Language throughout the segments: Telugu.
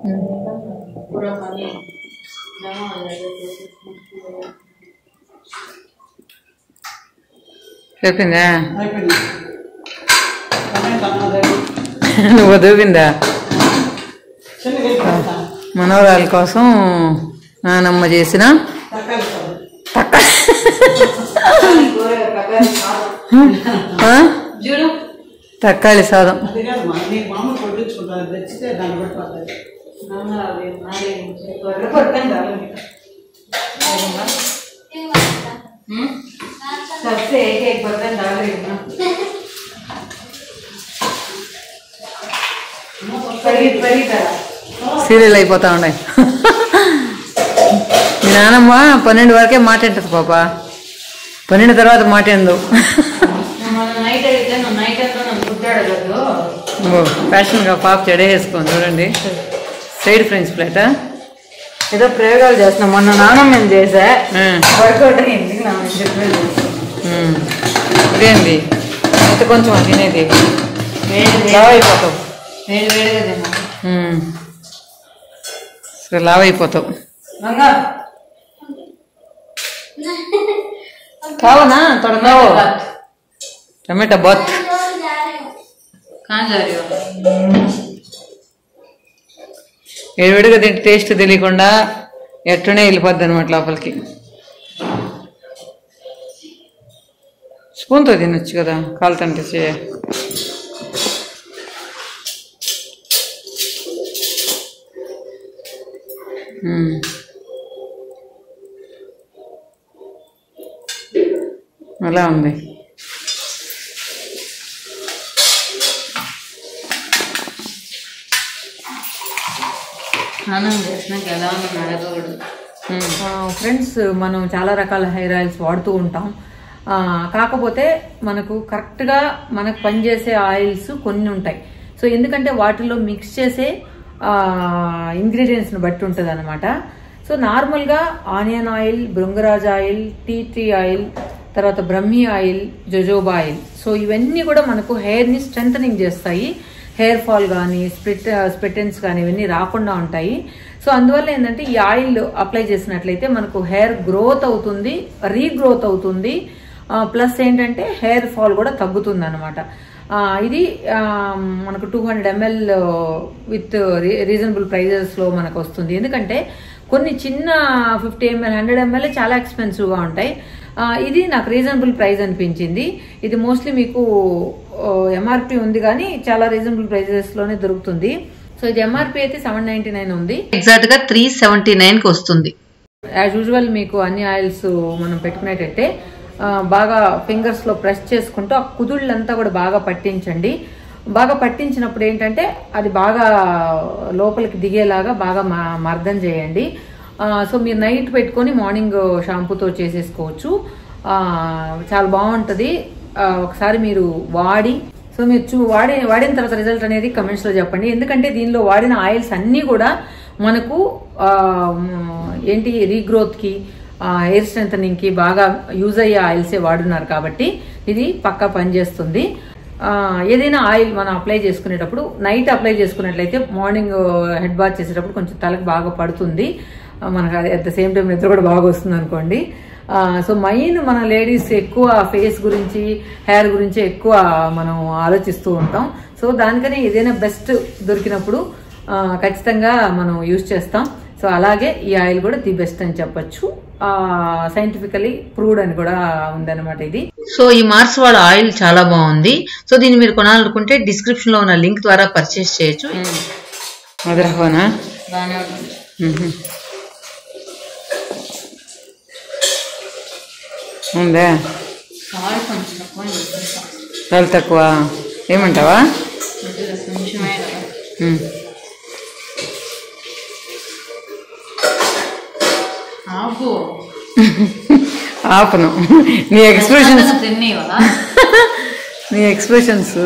पूरा पानी जमा हो जाएगा చెప్పిందా అయిపోయింది టమాటా అన్నది నువ్వు వదిలిందా చిన్నగా అయిపోయింది. మనవరాల కోసం నానమ్మ చేసిన తరకారీ సాగు. ఆ? చూడు తక్కాళి సాదం అది కాదు మా నీకు మామూలు కొట్టించుకుంటాను తెచ్చితే దాన్ని బట్టి పడుతుంది నాన్న అవి నాదే త్వరగా పట్టండి రాలేదు सबसे एक एक बर्तन डाल रही हूँ ना परी परी तरह సీరియల్ అయిపోతా ఉన్నాయి మీ నానమ్మ పన్నెండు వరకే మాట్లాడుతుంది పాప పన్నెండు తర్వాత మాట్లాడదు మన నైట్ అయితే నువ్వు నైట్ అంతా నన్ను గుడ్డాడగలదు ఓ ఫ్యాషన్గా పాప చెడే వేసుకోండి చూడండి సైడ్ ఫ్రెంచ్ ప్లేట్ ఏదో ప్రయోగాలు చేస్తున్నాం మొన్న నాన్న మేము చేసా వర్కౌట్ అయింది నా చెప్పలేదు ఇదేంది ఇంత కొంచెం తినేది వేడి లావ్ అయిపోతావు వేడి వేడిగా తిన్నాను ఉమ్. సరే లావ్ అయిపోతావు రంగా కావనా తొడగావు టమాటా బాత్ कहाँ जा रही हो వేడివేడిగా తింటే టేస్ట్ తెలియకుండా ఎట్లనే వెళ్ళిపోద్ది అనమాట లోపలికి స్పూన్తో తినొచ్చు కదా కాలుతంటే చేయ మ్మ్. అలా ఉంది స్నానం చేసినాక ఎలా ఉన్నాను అడగకూడదు ఫ్రెండ్స్ మనం చాలా రకాల హెయిర్ ఆయిల్స్ వాడుతూ ఉంటాం ఆ, కాకపోతే మనకు కరెక్ట్గా మనకు పనిచేసే ఆయిల్స్ కొన్ని ఉంటాయి సో ఎందుకంటే వాటిలో మిక్స్ చేసే ఇంగ్రీడియంట్స్ని బట్టి ఉంటుంది అనమాట సో నార్మల్గా onion oil bhringraj oil tea tree oil తర్వాత Brahmi oil jojoba oil so ఇవన్నీ కూడా మనకు హెయిర్ని స్ట్రెంథనింగ్ చేస్తాయి హెయిర్ ఫాల్ కానీ స్ప్లిట్ స్ప్లిటెన్స్ కానీ ఇవన్నీ రాకుండా ఉంటాయి సో అందువల్ల ఏంటంటే ఈ ఆయిల్ అప్లై చేసినట్లయితే మనకు హెయిర్ గ్రోత్ అవుతుంది రీగ్రోత్ అవుతుంది ప్లస్ ఏంటంటే హెయిర్ ఫాల్ కూడా తగ్గుతుంది అనమాట ఇది ఆ, మనకు two hundred ML with reasonable ప్రైజెస్లో మనకు వస్తుంది ఎందుకంటే కొన్ని చిన్న ఫిఫ్టీ ఎంఎల్ హండ్రెడ్ ఎంఎల్ చాలా ఎక్స్పెన్సివ్గా ఉంటాయి ఆ, ఇది నాకు రీజనబుల్ ప్రైస్ అనిపించింది ఇది మోస్ట్లీ మీకు ఎంఆర్పి ఉంది కానీ చాలా రీజనబుల్ ప్రైజెస్లోనే దొరుకుతుంది సో ఇది ఎంఆర్పి అయితే సెవెన్ నైన్టీ నైన్ ఉంది ఎగ్జాక్ట్ గా త్రీ సెవెంటీ నైన్ కి వస్తుంది యాజ్ యూజువల్ మీకు అన్ని ఆయిల్స్ మనం పెట్టుకునేటట్టే ఆ, బాగా ఫింగర్స్ లో ప్రెస్ చేసుకుంటూ ఆ కుదుళ్ళంతా కూడా బాగా పట్టించండి బాగా పట్టించినప్పుడు ఏంటంటే అది బాగా లోపలికి దిగేలాగా బాగా మ- మర్దం చేయండి ఆ, సో మీరు నైట్ పెట్టుకొని మార్నింగ్ షాంపూతో చేసేసుకోవచ్చు ఆ, చాలా బాగుంటుంది ఆ, ఒకసారి మీరు వాడి సో మీరు చూ వాడి వాడిన తర్వాత రిజల్ట్ అనేది కమెంట్స్లో చెప్పండి ఎందుకంటే దీనిలో వాడిన ఆయిల్స్ అన్నీ కూడా మనకు ఆ, మ్, ఏంటి రీగ్రోత్కి హెయిర్ స్ట్రెంథనింగ్కి బాగా యూజ్ అయ్యే ఆయిల్సే వాడున్నారు కాబట్టి ఇది పక్కా పనిచేస్తుంది ఆ, ఏదైనా ఆయిల్ మనం అప్లై చేసుకునేటప్పుడు నైట్ అప్లై చేసుకున్నట్లయితే మార్నింగ్ హెడ్ బాత్ చేసేటప్పుడు కొంచెం తలకు బాగా పడుతుంది ఆ, మనకు అట్ ద సేమ్ టైం నిద్ర కూడా బాగా వస్తుంది అనుకోండి ఆ, సో మెయిన్ మన లేడీస్ ఎక్కువ ఫేస్ గురించి హెయిర్ గురించి ఎక్కువ మనం ఆలోచిస్తూ ఉంటాం సో దానికనే ఏదైనా బెస్ట్ దొరికినప్పుడు ఆ, ఖచ్చితంగా మనం యూజ్ చేస్తాం సో అలాగే ఈ ఆయిల్ కూడా ది బెస్ట్ అని చెప్పొచ్చు సైంటిఫికలీ ప్రూవ్డ్ అని కూడా ఉందన్నమాట ఇది సో ఈ మార్స్ వాళ్ళ ఆయిల్ చాలా బాగుంది సో దీన్ని మీరు కొనాలనుకుంటే డిస్క్రిప్షన్ లో ఉన్న లింక్ ద్వారా పర్చేస్ చేయొచ్చు అది రహ్వానా బాగానే ఉంటుంది ఉందా సాల్ట్ కొంచెం తక్కువ వేసుకుంటాం. చాలా తక్కువ ఏమంటావా కొద్దిగా కొంచెమే కదా. ఉమ్. ఆపు ఆపను నీ ఎక్స్ప్రెషన్స్ ప్రశాంతంగా తినేవా నీ ఎక్స్ప్రెషన్స్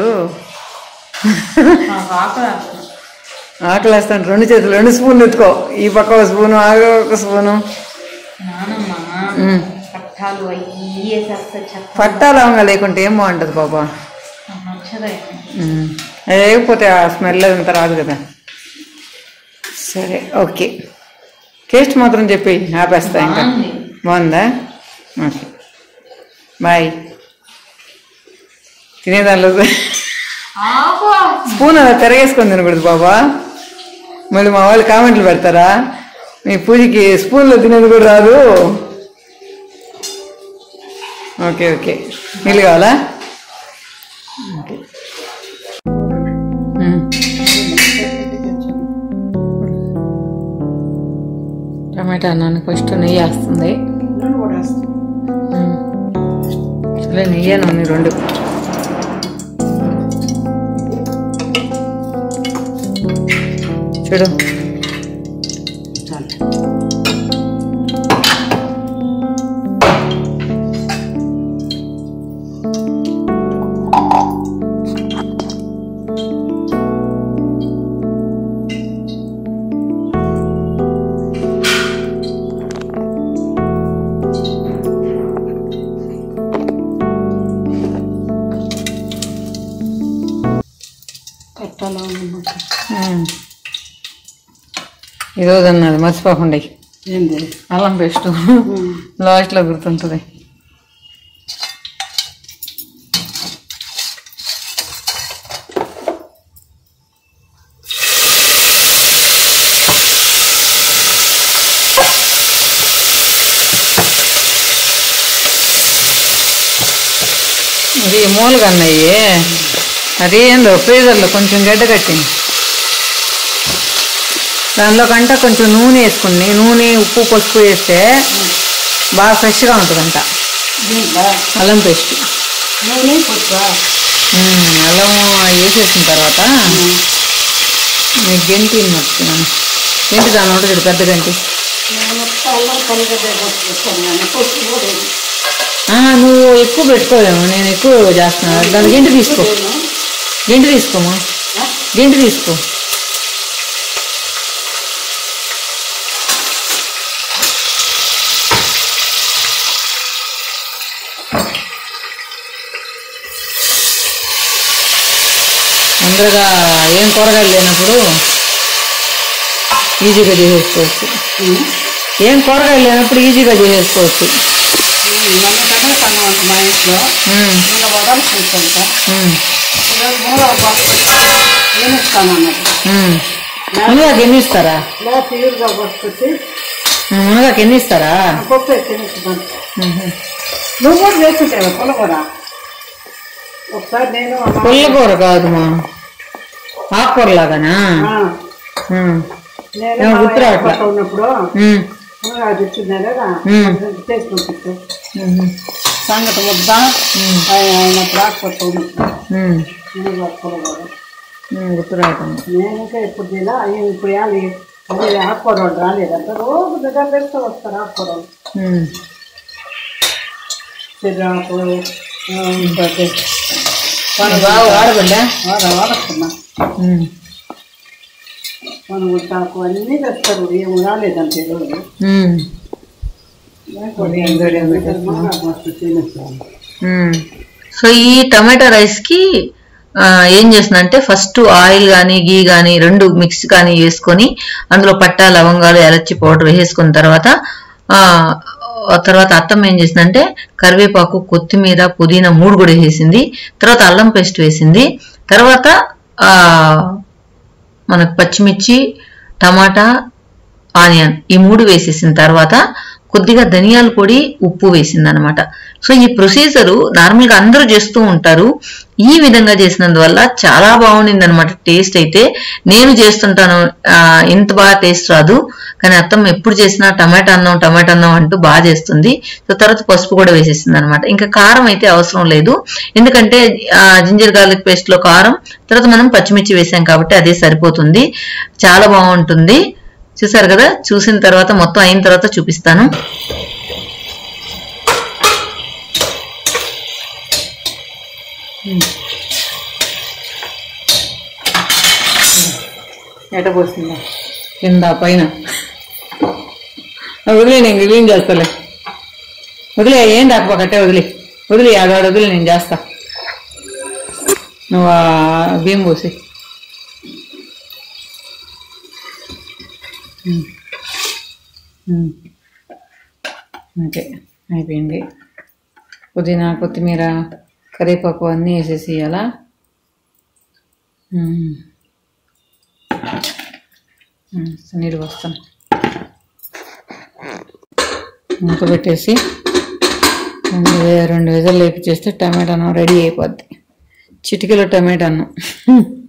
నాకు ఆకలి వేస్తుంది. ఆకలేస్తాను రెండు చేతులు రెండు స్పూన్లు ఎత్తుకో ఈ పక్క ఒక స్పూను ఆ ఒక స్పూను నానమ్మ ఉమ్. పట్టాలు అయ్యి వేసేస్తే చెత్త పట్టా లవంగా లేకుంటే ఏం బాగుంటుంది పాపా నాకు నచ్చదే ఉమ్. అది వేయకపోతే ఆ స్మెల్ అంతా రాదు కదా సరే ఓకే టేస్ట్ మాత్రం చెప్పి ఆపేస్తా ఇంకా బాగుంది. బాగుందా ఓకే బాయ్ తినేదానిలో స్పూన్ అలా తిరగేసుకొని తినకూడదు బాబా మళ్ళీ మా వాళ్ళు కామెంట్లు పెడతారా మీ పూజకి స్పూన్లో తినేది కూడా రాదు ఓకే ఓకే నీళ్ళు కావాలా ఓకే మ్మ్. టమాటా అన్నానికి ఫస్ట్ నెయ్యి వేస్తుంది నూనె కూడా వేస్తాం మ్మ్. సరే నెయ్యి నూనె రెండు చూడు చాలు కట్టాలా ఉన్నమాట మ్మ్. ఈరోజు అన్నది మర్చిపోకుండా ఏంది అల్లం పేస్ట్ లాస్ట్లో గుర్తుంటుంది ఇది మూలుగా అన్నయ్యి అది ఏందో ఫ్రీజర్లో కొంచెం గడ్డ కట్టింది దానిలో కంట కొంచెం నూనె వేసుకుని నూనె ఉప్పు పసుపు వేస్తే బాగా ఫ్రెష్గా ఉంటుందంట దీంట్లో అల్లం పేస్ట్ నూనె పొద్దు ఉమ్, అల్లం వేసేసిన తర్వాత మీకు గెంటి మర్చిపోయాను గెంటి దాని ఉంటుంది చూడు పెద్ద గంటి నేను అల్లం కలిగడ్డ కొట్టుకొచ్చాను పొద్దు కూడా వేసి. ఆ, నువ్వు ఎక్కువ పెట్టుకోలేము నేను ఎక్కువ చేస్తున్నాను దాని గెంటి తీసుకో గెంటి తీసుకోమా గెంటి తీసుకో తొందరగా ఏం కూరగాయలు లేనప్పుడు ఈజీగా చేసేసుకోవచ్చు ఏం కూరగాయలు లేనప్పుడు ఈజీగా చేసేసుకోవచ్చు మొన్న టమాటా అన్నం మా ఇంట్లో ఉమ్, నిన్న వడలు చూసుకుంటా ఉమ్, ఈరోజు మునగాకు నేను ఇస్తాను అన్నట్టు ఉమ్. మునగాకు ఎన్ని ఇస్తారా ఇలా తీరుగా పట్టుకొచ్చి ఉమ్, మునగాకు ఎన్ని ఇస్తారా పప్పు ఎత్తినిస్తాను ఉహు. నువ్వు కూడా వేసుకుంటావు పులగూర ఒకసారి నేను అమ్మ- పుల్లకూర కాదు మా ఆకుకూర లాగానా ఆ, ఉమ్, నేను ఏమో మా గుర్తు రావట్లే. అయ్యప్పతో ఉన్నప్పుడు ఉమ్, మునగాకు తెచ్చిందా కదా ఉమ్. చేసుకుంటూ ఉహు, సంగతి ముద్ద ఉమ్, ఆయన ఆయన రాకపోతే ఉన్నప్పుడు ఉమ్, మునగాకు పులగూర ఉమ్, గుర్తు రావటం నేను ఇంకా ఇప్పుడు తినా అయ్యి ఇప్పుడు యాలి అదే ఆకుకూర వాళ్ళు రాలేదంట రోజు దగ్గర తెస్తూ వస్తారు ఆకుకూర వాళ్ళు. ఉమ్, సిర్రాకు ఆ, ఇంకోటి బాగా వాడబడ్డా వాడ వాడుతున్నా ఉమ్, పనుగుట్టాకు అన్నీ తెస్తారు ఏం రాలేదంటే ఈరోజు ఉమ్, తినేస్తాను ఉమ్, సో ఈ టమాటా రైస్ కి ఆ, ఏం చేస్తున్నా అంటే ఫస్ట్ ఆయిల్ కానీ గీ కానీ రెండు మిక్స్ కానీ వేసుకొని అందులో పట్టా లవంగాలు ఎలచి పౌడర్ వేసుకున్న తర్వాత ఆ ఆ తర్వాత అత్తమ్మ ఏం చేసిందంటే కరివేపాకు కొత్తిమీర పుదీనా మూడు కూడా వేసింది తర్వాత అల్లం పేస్ట్ వేసింది తర్వాత ఆ మనకు పచ్చిమిర్చి టమాటా ఆనియన్ ఈ మూడు వేసేసిన తర్వాత కొద్దిగా ధనియాల పొడి ఉప్పు వేసింది అనమాట సో ఈ ప్రొసీజరు నార్మల్గా అందరూ చేస్తూ ఉంటారు ఈ విధంగా చేసినందువల్ల చాలా బాగుండింది అనమాట టేస్ట్ అయితే నేను చేస్తుంటాను ఆ, ఇంత బాగా టేస్ట్ రాదు కానీ అత్తమ్మ ఎప్పుడు చేసినా టమాటా అన్నం టమాటా అన్నం అంటూ బాగా చేస్తుంది సో తర్వాత పసుపు కూడా వేసేసింది అనమాట ఇంకా కారం అయితే అవసరం లేదు ఎందుకంటే ఆ, జింజర్ గార్లిక్ పేస్ట్ లో కారం తర్వాత మనం పచ్చిమిర్చి వేసాం కాబట్టి అదే సరిపోతుంది చాలా బాగుంటుంది చూసారు కదా చూసిన తర్వాత మొత్తం అయిన తర్వాత చూపిస్తాను ఎట పోసిందా కింద పైన ఆ, వదిలే నేను క్లీన్ చేస్తాలే వదిలే ఏం రాకపో కట్టే వదిలే వదిలే ఆడాడు వదిలే నేను చేస్తా నువ్వు ఆ బియ్యం పోసి ఉమ్. ఉమ్. ఓకే అయిపోయింది పుదీనా కొత్తిమీర కరివేపాకు అన్నీ వేసేసి ఇవ్వాలా నీరు వస్తాను మూత పెట్టేసి రెండు వే- రెండు విజలు లేపి చేస్తే టమాటాను రెడీ అయిపోద్ది చిటికలో టమాటాను